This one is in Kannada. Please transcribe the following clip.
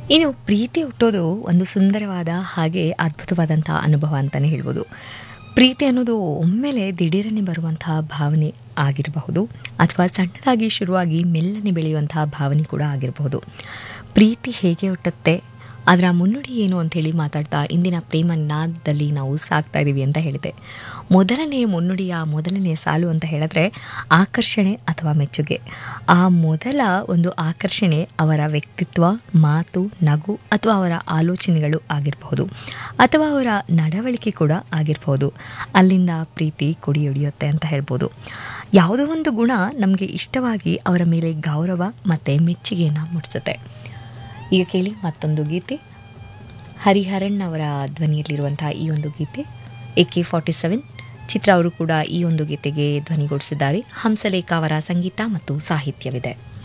ಇನ್ನು ಪ್ರೀತಿ ಹುಟ್ಟೋದು ಒಂದು ಸುಂದರವಾದ ಹಾಗೆ ಅದ್ಭುತವಾದಂಥ ಅನುಭವ ಅಂತಲೇ ಹೇಳ್ಬೋದು ಪ್ರೀತಿ ಅನ್ನೋದು ಒಮ್ಮೆಲೆ ದಿಢೀರನೆ ಬರುವಂತಹ ಭಾವನೆ ಆಗಿರಬಹುದು ಅಥವಾ ಸಣ್ಣದಾಗಿ ಶುರುವಾಗಿ ಮೆಲ್ಲನೆ ಬೆಳೆಯುವಂತಹ ಭಾವನೆ ಕೂಡ ಆಗಿರಬಹುದು ಪ್ರೀತಿ ಹೇಗೆ ಹುಟ್ಟುತ್ತೆ ಅದರ ಮುನ್ನುಡಿ ಏನು ಅಂಥೇಳಿ ಮಾತಾಡ್ತಾ ಇಂದಿನ ಪ್ರೇಮ ನಾದದಲ್ಲಿ ನಾವು ಸಾಕ್ತಾ ಇದ್ದೀವಿ ಅಂತ ಹೇಳಿದೆ ಮೊದಲನೆಯ ಮುನ್ನುಡಿಯ ಮೊದಲನೆಯ ಸಾಲು ಅಂತ ಹೇಳಿದ್ರೆ ಆಕರ್ಷಣೆ ಅಥವಾ ಮೆಚ್ಚುಗೆ ಆ ಮೊದಲ ಒಂದು ಆಕರ್ಷಣೆ ಅವರ ವ್ಯಕ್ತಿತ್ವ ಮಾತು ನಗು ಅಥವಾ ಅವರ ಆಲೋಚನೆಗಳು ಆಗಿರಬಹುದು ಅಥವಾ ಅವರ ನಡವಳಿಕೆ ಕೂಡ ಆಗಿರಬಹುದು ಅಲ್ಲಿಂದ ಪ್ರೀತಿ ಕುಡಿಯೊಡೆಯುತ್ತೆ ಅಂತ ಹೇಳ್ಬೋದು ಯಾವುದೋ ಒಂದು ಗುಣ ನಮಗೆ ಇಷ್ಟವಾಗಿ ಅವರ ಮೇಲೆ ಗೌರವ ಮತ್ತು ಮೆಚ್ಚುಗೆಯನ್ನು ಮೂಡಿಸುತ್ತೆ ಈಗ ಕೇಳಿ ಮತ್ತೊಂದು ಗೀತೆ ಹರಿಹರನ್ ಅವರ ಧ್ವನಿಯಲ್ಲಿರುವಂತಹ ಈ ಒಂದು ಗೀತೆ ಎ ಕೆ ಫಾರ್ಟಿ ಸೆವೆನ್ ಚಿತ್ರ ಅವರು ಕೂಡ ಈ ಒಂದು ಗೀತೆಗೆ ಧ್ವನಿಗೂಡಿಸಿದ್ದಾರೆ ಹಂಸಲೇಖ ಅವರ ಸಂಗೀತ ಮತ್ತು ಸಾಹಿತ್ಯವಿದೆ